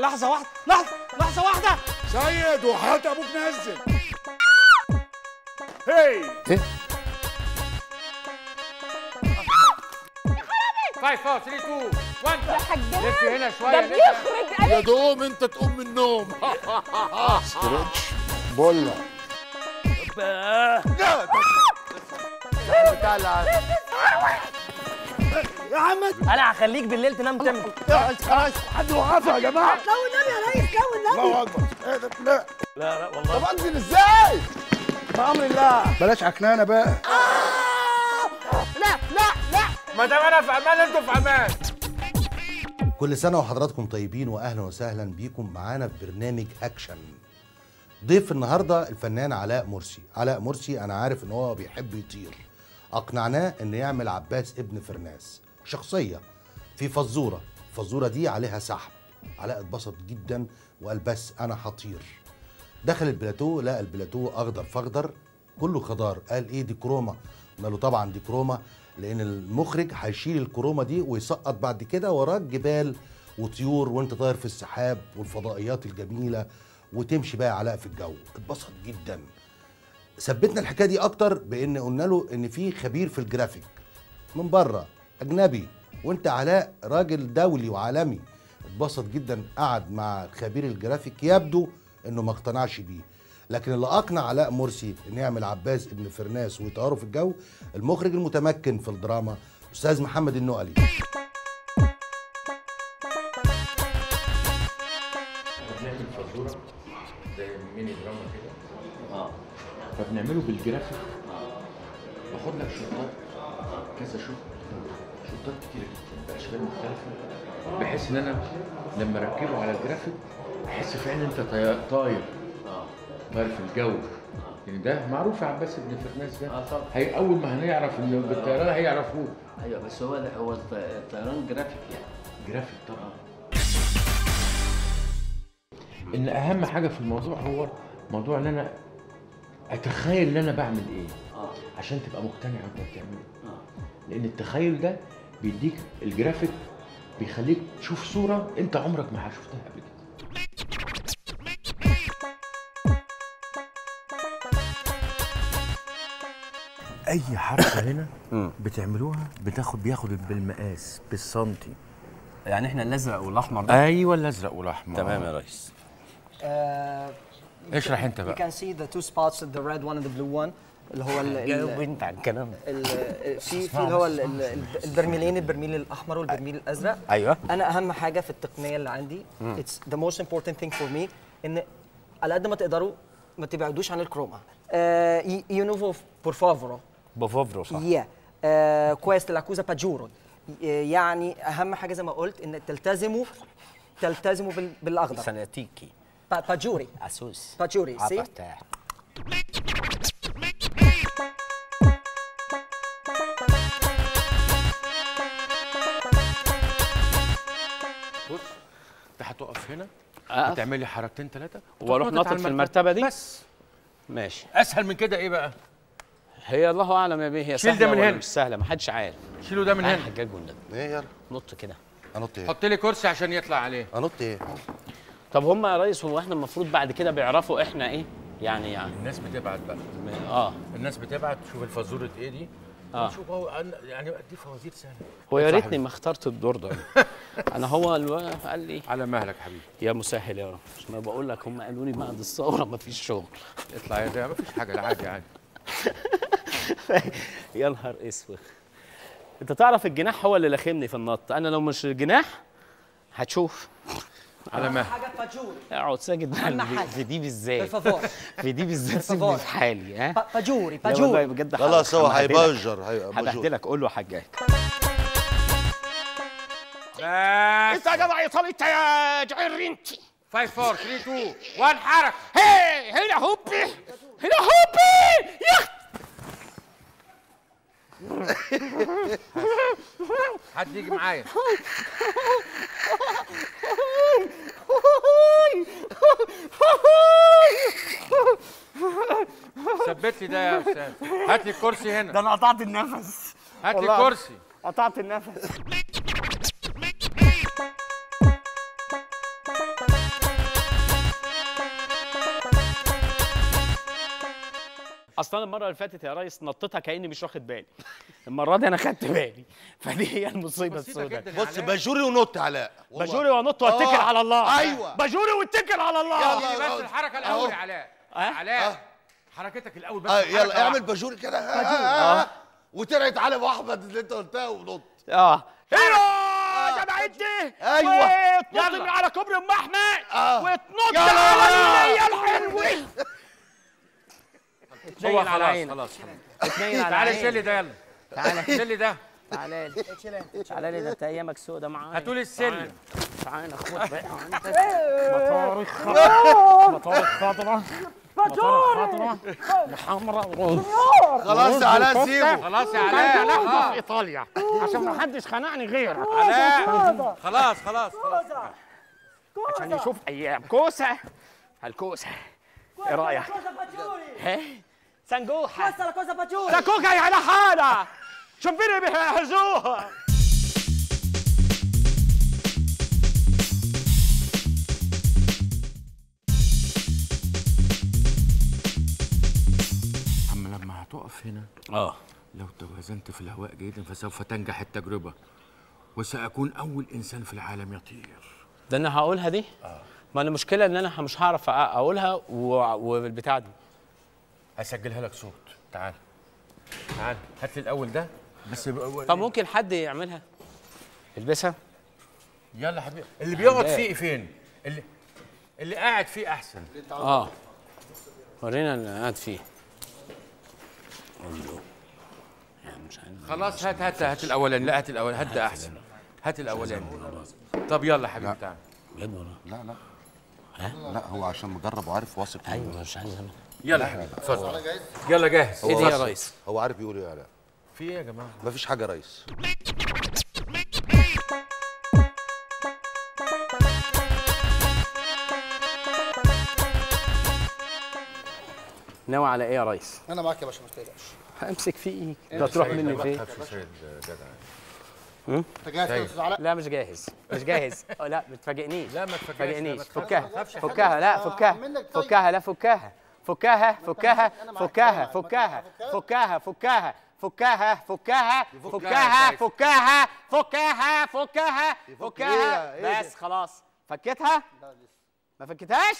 لحظه واحده لحظه لحظه واحده سيد وحياة ابوك نزل هي ايه 5 4 3 2 1 يا حجاج لف هنا شويه ده لف. بيخرج يا دوم انت تقوم من النوم ستريتش بولا يا عم انا هخليك بالليل تنام تم خلاص حد وقفه يا جماعه لو النبي يا ريس لو النبي الله اكبر ايه ده لا لا لا والله طب انزل ازاي بامر الله بلاش عكنانه بقى لا لا لا ما دام انا في امان انتوا في امان كل سنة وحضراتكم طيبين وأهلا وسهلا بيكم معانا في برنامج أكشن ضيف النهاردة الفنان علاء مرسي علاء مرسي أنا عارف إن هو بيحب يطير أقنعناه إن يعمل عباس ابن فرناس شخصية في فزورة الفزورة دي عليها سحب علاء اتبسط جدا وقال بس أنا هطير دخل البلاتو لقى البلاتو اخضر فاخضر كله خضار قال ايه دي كروما قلنا له طبعا دي كروما لان المخرج هيشيل الكروما دي ويسقط بعد كده وراك جبال وطيور وانت طاير في السحاب والفضائيات الجميله وتمشي بقى علاء في الجو اتبسط جدا ثبتنا الحكايه دي اكتر بان قلنا له ان في خبير في الجرافيك من بره اجنبي وانت علاء راجل دولي وعالمي اتبسط جدا قعد مع خبير الجرافيك يبدو انه ما اقتنعش بيه لكن اللي اقنع علاء مرسي انه يعمل عباس ابن فرناس ويطيروا في الجو المخرج المتمكن في الدراما استاذ محمد النقلي بنعمل فزوره زي ميني دراما كده اه فبنعمله بالجرافيك باخد لك شوطات كذا شوط شوطات كتير جدا باشكال مختلفه بحيث ان انا لما اركبه على الجرافيك احس فعلا انت طي- طاير طاير في الجو يعني ده معروف يا عباس ابن فرناس ده اه طبعا هي اول ما هنعرف انه بالطيران هيعرفوه ايوه بس هو ده هو الط- الطيران جرافيك يعني جرافيك طبعا ان اهم حاجه في الموضوع هو موضوع ان انا اتخيل ان انا بعمل ايه اه عشان تبقى مقتنع وانت بتعمله اه لان التخيل ده بيديك الجرافيك بيخليك تشوف صوره انت عمرك ما شفتها قبل كده اي حركه هنا بتعملوها بتاخد بياخد بالمقاس بالسنتي يعني احنا الازرق والاحمر ده ايوه الازرق والاحمر تمام يا ريس اشرح انت You بقى can see the two spots the red one and the blue one اللي هو ال جاوب ال انت على الكلام ال في في اللي هو ال- ال- ال- البرميلين البرميل الاحمر والبرميل الازرق ايوه انا اهم حاجه في التقنيه اللي عندي it's the most important thing for me ان على قد ما تقدروا ما تبعدوش عن الكروما آه ي نوفو por favore بوفوفرو صح Yeah. Uh, questa è l'accusa peggiore. يعني اهم حاجه زي ما قلت ان تلتزموا تلتزموا بال- بالاخضر سناتيكي با- باجوري اسوس باجوري سي عبرتاح بص انت هتقف هنا أقف. هتعمل لي حركتين ثلاثه واروح ناطط في المرتبه دي بس ماشي اسهل من كده ايه بقى هي الله اعلم يا بيه هي شيل ده سهله من ولا هنا. مش سهله ما حدش عارف شيلوا ده من تعال هنا حجاج والنبي ايه يلا نط كده انط ايه حط لي كرسي عشان يطلع عليه انط ايه طب هم يا ريس هو احنا المفروض بعد كده بيعرفوا احنا ايه يعني يعني الناس بتبعت بقى اه الناس بتبعت تشوف الفزوره ايه دي آه. شوف هو أنا- يعني دي فوازير سهله هو يا صح. ريتني ما اخترت الدور ده انا هو الو... قال لي على مهلك حبيبي يا مسهل يا رب مش ما بقول لك هم قالوا لي بعد الثوره ما فيش شغل اطلع يا ده مفيش حاجه عادي عادي يا نهار اسود انت تعرف الجناح هو اللي لخمني في النط انا لو مش الجناح هتشوف على مهلك حاجه باجوري اقعد ساجد مع أهم البي- حاجة. في دي بالذات بالفافور في دي بالذات بالفافور. سيبني في حالي ها با- باجوري لا والله باجوري بجد خلاص هو هبهدلك. هيبجر هيبجر هبهدلك قول له حجاج بس انت يا جدع ايطالي انت يا جعر انت 5 4 3 2 1 حرك هي هنا هوبي هنا هوبي يا حد يجي معايا ثبت لي ده يا استاذ هات لي الكرسي ده هنا انا قطعت النفس هات لي والله. الكرسي قطعت النفس اصلا المره اللي فاتت يا ريس نطيتها كاني مش واخد بالي المره دي انا خدت بالي فدي هي المصيبه بسيطة السوداء جدا يا بص علاء. باجوري ونط علاء والله. بجوري وانط واتكل آه. على الله أيوة. بجوري واتكل على الله يلا. اديني بس الحركه الاول أهو. يا علاء أه؟ علاء حركتك الاول بس آه الحركة يلا اعمل واحدة. باجوري كده آه، آه، آه. وطلعت علي واحمد اللي انت قلتها ونط اه ايوه جدعتي أيوة. وتنط يلا. من على كوبري ام احمد آه. وتنط يلا. على النية الحلوه هو تنيل على خلاص عينك. خلاص تنيل على تعالى عينك. شيل لي ده يلا تعالى شيل لي ده تعالى لي تعالى لي ده انت ايامك سودة معايا هاتولي السلم تعالى خد بقى عندك مطار الخضرا مطار الخضرا مطار الخضرا الحمراء خلاص يا علاء سيبه خلاص يا كان علاء بياخده في لا ايطاليا عشان ما حدش خنقني غيرك علاء خلاص خلاص خلاص عشان يشوف ايام كوسه هالكوسه ايه رايك؟ ها؟ سنجوحه Questa è la cosa peggiore. سكوكا يا حالة شوفيني بيهزوها اما لما هتقف هنا اه لو توازنت في الهواء جيدا فسوف تنجح التجربة وسأكون أول إنسان في العالم يطير ده انا هقولها دي ما انا المشكله ان انا مش هعرف أ- اقولها و- والبتاع دي هسجلها لك صوت تعال تعال هات لي الأول ده بس ب- طب ممكن حد يعملها البسها يلا حبيبي اللي بيقعد فيه فين؟ اللي اللي قاعد فيه أحسن اه ورينا اللي قاعد فيه أيوه. يعني مش عارف خلاص هات هات هات الأولاني لا هات الأولاني هات ده أحسن هات الأولاني طب يلا حبيبي تعال بجد والله لا لا لا هو عشان مجرب وعارف واثق فيه. ايوه مش عايز أعمل. يلا يا حبيبي اتفضل يلا جاهز ايه دي يا ريس هو عارف يقول ايه يا علاء في ايه يا جماعة؟ مفيش حاجه يا ريس ناوي على ايه يا ريس انا معاك يا باشا ما تقلقش امسك فيك ده تروح مني فين في سيد جدع انت جاهز كده يا استاذ علاء لا مش جاهز مش جاهز أه لا ما تفاجئنيش لا ما تفاجئش تفاجئنيش ما تخافش، فكها ما تخافش. فكها لا فكها منك طيب. فكها لا فكها فكها فكها أنا معاك، فكها أنا معاك. فكها فكها. فكها فكها فكها فكها يفكها فكها يا سيد. فكها فكها فكها فكها إيه ده؟ بس خلاص فكتها لا لسه ما فكتهاش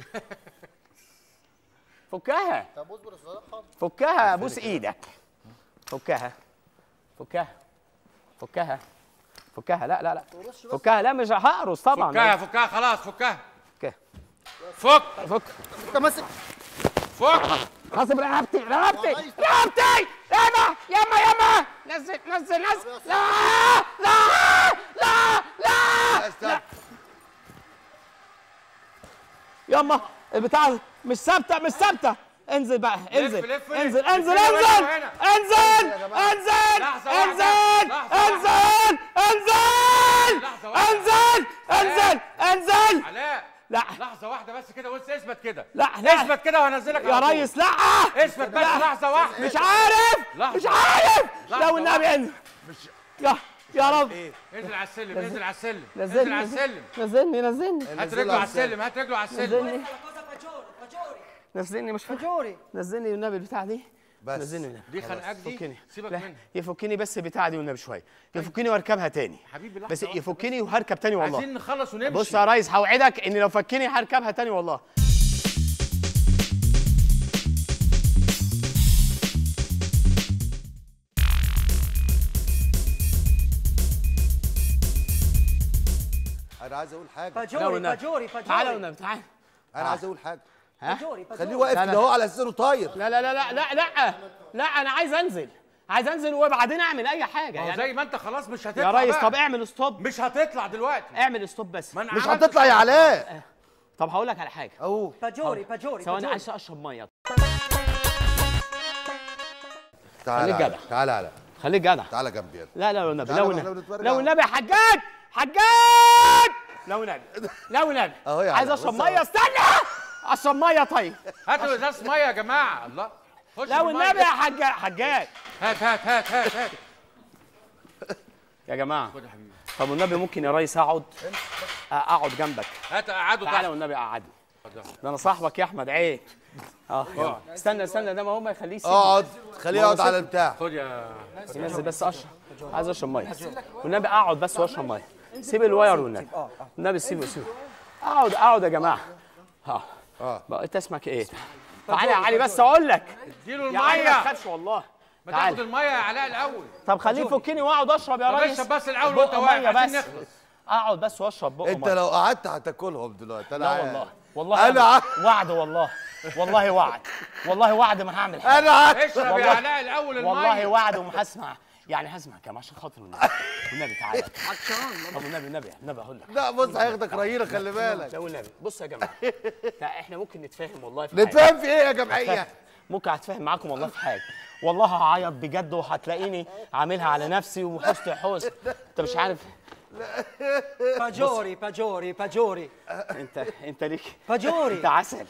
فكها طب اصبر يا استاذ علاء حاضر فكها بوس ايدك فكها فكها فكها فكها لا لا لا فكها لا مش هقرص طبعا فكها فكها خلاص فكها فكها فك فك انت ماسك فك غصب رقبتي رقبتي رقبتي ياما ياما ياما نزل نزل نزل لا لا لا لا استنى ياما البتاع مش ثابته مش ثابته انزل بقى انزل لف، لف. انزل انزل لف هنا انزل وهنا. انزل انزل لحظة واحدة. انزل لحظة انزل انزل لحظة واحدة. انزل انزل انزل علاء لا لحظة واحدة بس كده بص اثبت كده لا لا اثبت كده وهنزلك يا على طول. ريس لا اثبت بس لا. لحظة واحدة مش عارف لحظة. مش عارف لحظة لو النبي واحدة. انزل يا يا رب انزل على السلم انزل على السلم انزل نزلني على السلم نزلني نزلني هات رجله على السلم هات رجله على السلم نزلني La cosa peggiore, peggiore. نزلني مش فاكر Peggiore. نزلني النبي البتاع دي بس نزلني النبي دي خنقاك دي فكني سيبك لا منها يفكني بس البتاعه دي والنبي شويه يفكني واركبها تاني حبيبي لحظة بس واحدة يفكني وهركب تاني والله عايزين نخلص ونمشي بص يا ريس هوعدك ان لو فكني هركبها تاني والله انا عايز اقول حاجه لا Peggiori, والنبي. peggiori, تعالى peggiori. والنبي تعالى انا عايز اقول حاجه ها Peggiori, خليه peggiori. واقف لا، لا. كده اهو على اساس انه طاير لا لا لا لا لا لا لا انا عايز انزل عايز انزل وبعدين اعمل اي حاجه ما هو يعني زي ما انت خلاص مش يا هتطلع ريس بقى. طب اعمل ستوب مش هتطلع دلوقتي اعمل ستوب بس ما انا مش عملت هتطلع يا علاء طب هقول لك على حاجه اهو Peggiori, peggiori, ثواني peggiori. عايز اشرب ميه تعالى خليك يا جدع. علاء، تعالى يا علاء خليك جدع تعالى جنبي يلا لا لا لو النبي تعالى لو بقى، النبي لو نتفرج لو على- النبي حجاج حجاج لو النبي لو النبي أهو يا عايز علاء، اشرب بص ميه أهو. استنى اشرب ميه طيب هاتوا ازاز ميه يا جماعه الله خش لو بالمية. النبي يا حجاج حجاج هات هات هات هات هات يا جماعه خد يا حبيبي طب والنبي ممكن يا ريس اقعد اقعد جنبك هات قعدوا تعالى تحت والنبي قعدني ده انا صاحبك يا احمد عيب اه يلا. استنى استنى ده ما هو ما يخليه يسيب اقعد خليه يقعد على البتاع خد يا نزل بس اشرب عايز اشرب ميه والنبي اقعد بس واشرب ميه سيب الواير والنبي النبي سيبه سيبه اقعد اقعد يا جماعه اه اه بقى انت اسمك ايه تعالى يا علي بس اقول لك اديله يا علي ما الميه تخافش والله ما تاخد تعالى الميه يا علاء الاول طب خليه يفكني واقعد اشرب يا طب ريس اشرب بس الاول بق وانت واقف مية عشان بس. نخلص اقعد بس واشرب بق انت مية. لو قعدت هتاكلهم دلوقتي انا لا عارف. والله والله أنا أبدا. وعد والله والله وعد والله وعد ما هعمل حاجه انا عارف. اشرب يا والله- علاء الاول الميه والله وعد وما هسمع يعني هسمع كام عشان خاطر النبي والنبي تعالى طب والنبي النبي النبي هقول لك لا بص هياخدك رهينه خلي بالك لا والنبي بص يا جماعه لا احنا ممكن نتفاهم والله في حاجة. نتفاهم في ايه يا جمعيه هتفهم. ممكن هتفاهم معاكم والله في حاجه والله هعيط بجد وهتلاقيني عاملها على نفسي وحسن حسن انت مش عارف Paggiori, paggiori, paggiori. انت انت ليك Paggiori. انت عسل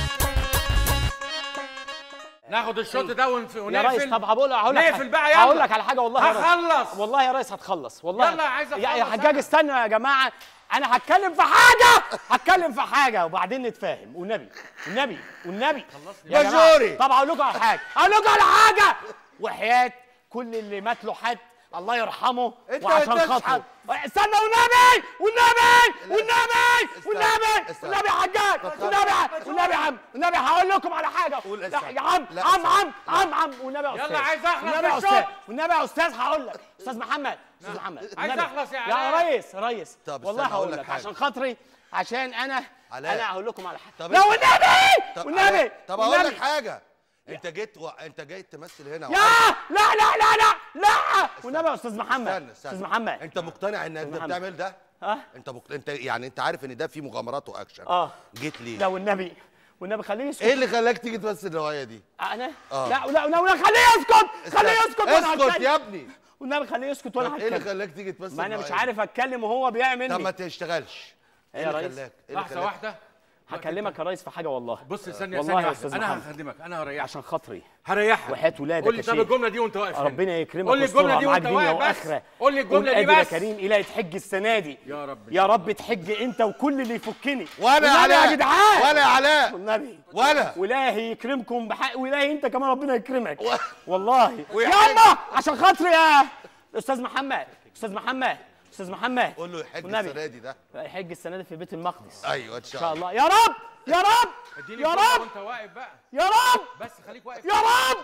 ناخد الشوط ده ونف- يا ونقفل ريس طب هقول هقول لك نقفل بقى يلا هقول لك على حاجه والله يا ريس. هخلص والله يا ريس هتخلص والله يلا عايز يا, يا أخلص حجاج أنا. استنوا يا جماعه انا هتكلم في حاجه هتكلم في حاجه وبعدين نتفاهم والنبي والنبي والنبي يا جماعة، بجوري. طب هقول لكم على حاجه هقول لكم على حاجه وحياه كل اللي مات له حد الله يرحمه أنت وعشان بتشحت. خاطره استنى والنبي والنبي والنبي استنى، والنبي استنى. والنبي يا حجاج والنبي والنبي يا عم والنبي هقول لكم على حاجه قول لا، استنى. يا عم لا، عم عم عم عم والنبي يا يلا استاذ عايز أخلص والنبي يا من استاذ الشغل. والنبي يا استاذ هقول لك استاذ محمد استاذ محمد عايز والنبي. أخلص يا يا علاء. ريس ريس طب والله استنى، أقول هقول لك لك حاجة. عشان خاطري عشان انا علاء. انا هقول لكم على حاجه طب لا إنت- والنبي طب والنبي طب اقول لك والنبي. حاجه انت جيت و... انت جاي تمثل هنا يا لا لا لا لا لا والنبي يا استاذ محمد استنى استنى استاذ محمد انت مقتنع انك محمد. بتعمل ده ها انت مقت... انت يعني انت عارف ان ده فيه مغامرات واكشن اه جيت ليه لا والنبي والنبي خليه يسكت ايه اللي خلاك تيجي تمثل الروايه دي انا آه. لا لا لا لا خليه يسكت خليه يسكت وانا اسكت هتكلم. يا ابني والنبي خليه يسكت وانا طب ايه اللي هتكلم خلاك تيجي تمثل ما انا مش الرواية عارف اتكلم وهو دي؟ بيعمل طب ما لي تشتغلش إيه ايه يا اللي ريس؟ خلاك ايه اللي لحظه خلاك واحده هكلمك يا ريس في حاجه والله بص ثانيه والله ثانيه يا واحدة. أستاذ انا محمد. هخدمك انا هريحك عشان خاطري هريحك وحياة ولادك قول لي يا طب شيخ. الجمله دي وانت واقف هنا. ربنا يكرمك قول لي الجمله ويسترها دي معاك وانت دنيا واقف بس واخره قول لي الجمله قول دي قادر يا بس كريم الهي تحج السنه دي يا رب يا رب تحج انت وكل اللي يفكني وانا يا والنبي علاء يا جدعان وانا يا علاء والنبي وانا والهي يكرمكم بحق والهي انت كمان ربنا يكرمك والله ويحج. ياما عشان خاطري يا استاذ محمد استاذ محمد استاذ محمد قول له يحج والنبي. السنه دي ده يحج السنه دي في بيت المقدس ايوه ان ان شاء شاء الله الله يا رب يا رب اديني يا الجملة رب وانت واقف بقى يا رب بس خليك واقف يا رب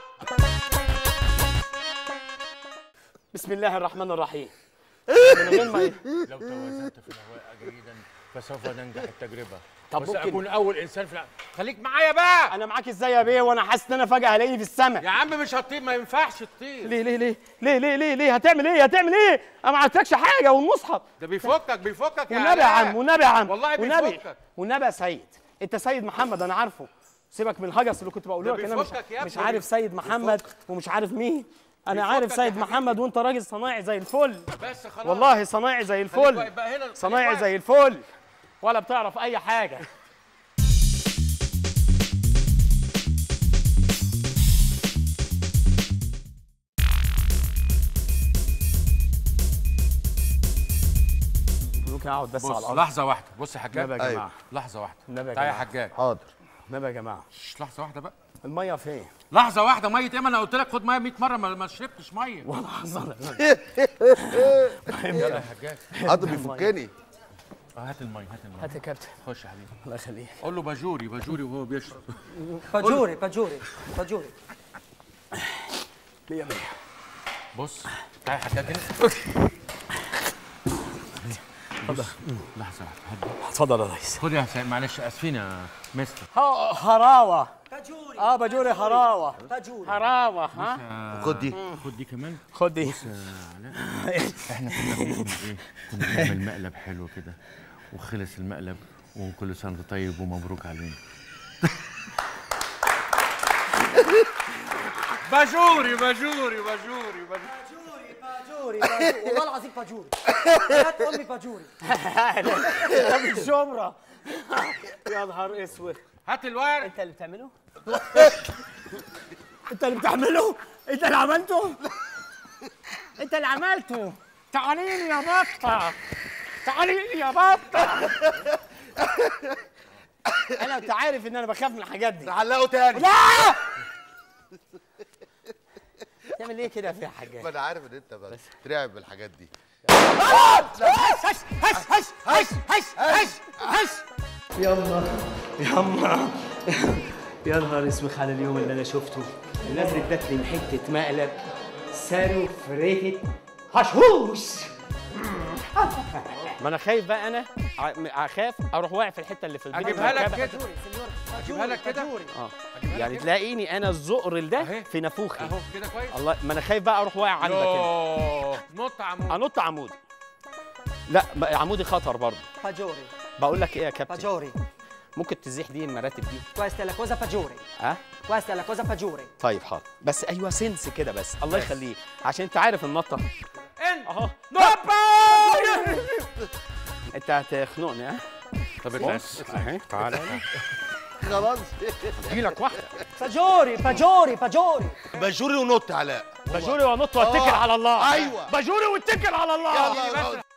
بسم الله الرحمن الرحيم من غير ما لو توازنت في الهواء جيدا فسوف ننجح التجربة طب ممكن وساكون اول انسان في العالم خليك معايا بقى انا معاك ازاي يا بيه وانا حاسس ان انا فجاه هلاقيني في السماء يا عم مش هتطير ما ينفعش تطير ليه ليه ليه ليه ليه ليه ليه هتعمل ايه هتعمل ايه انا ما عملتلكش حاجه والمصحف ده بيفكك بيفكك يا والنبي يا علاء. عم والنبي يا عم والله والنبي بيفكك والنبي يا سيد انت سيد محمد انا عارفه سيبك من الهجس اللي كنت بقوله ده لك انا مش, بيفكك يا مش ابني. عارف سيد محمد ومش عارف مين انا بيفكك عارف يا سيد حبيبي. محمد وانت راجل صنايعي زي الفل بس خلاص والله صنايعي زي خليك الفل واقف بقى هنا خليك صنايعي واقف. زي الفل ولا بتعرف اي حاجه ممكن اقعد بس على بص الارض لحظه واحده بص يا حجاج النبي يا أيوة. جماعه لحظه واحده النبي يا تعالى يا جماعه حجاج حاضر النبي يا جماعه شش، لحظه واحده بقى الميه فين لحظه واحده ميه ايه ما انا قلت لك خد ميه 100 مره ما, ما شربتش ميه والله حصل يلا يا حجاج حاضر بيفكني آه، هات الميه هات الميه هات يا كابتن خش يا حبيبي الله يخليك قول له باجوري باجوري وهو بيشرب Paggiori, paggiori, paggiori. مية مية بص تعالى يا حجاج هنا بص، لحظه واحده هدي. اتفضل يا ريس خد يا حسين معلش اسفين يا مستر ها- هراوه Paggiori, اه بجوري هراوه paggiori. هراوه ها خد دي خد دي كمان خد دي احنا كنا بنعمل ايه؟ كنا بنعمل مقلب حلو كده وخلص المقلب وكل سنه وانت طيب ومبروك علينا باجوري باجوري باجوري Paggiori, paggiori, paggiori. والله العظيم paggiori. حياة امي paggiori. طب الشمره يا نهار اسود هات الورق انت اللي بتعمله انت اللي بتعمله انت اللي عملته انت اللي عملته تعالي لي يا بطه تعالي لي يا بطه انا انت عارف ان انا بخاف من الحاجات دي نعلقه تاني لا تعمل ايه كده فيها حاجات ما انا عارف ان انت بس ترعب بالحاجات دي هش هش هش هش هش هش هش يما يما يا نهار اسمك على اليوم اللي انا شفته الناس ادت لي حته مقلب سارو فريتت هشوش ما انا خايف بقى انا ع- اخاف اروح واقع في الحته اللي في البيت اجيبها لك المركبة. كده اجيبها لك كده اه يعني تلاقيني انا الزقر ده أهي. في نافوخي اهو كده كويس الله ما انا خايف بقى اروح واقع عندك كده يوه نط عمود انط عمودي لا بقى عمودي خطر برضه Paggiore, بقول لك ايه يا كابتن paggiore. ممكن تزيح دي المراتب دي Questa è la cosa peggiore. ها Questa è la cosa peggiore. طيب حاضر بس ايوه سنس كده بس الله يخليك عشان انت عارف النطه ان اهو انت هتخنقني ها طب بص اهي تعالى خلاص اديلك واحده Paggiori, paggiori, paggiori. بجوري ونط علاء بجوري وانط واتكل على الله أيوة. بجوري واتكل على الله يلا يلا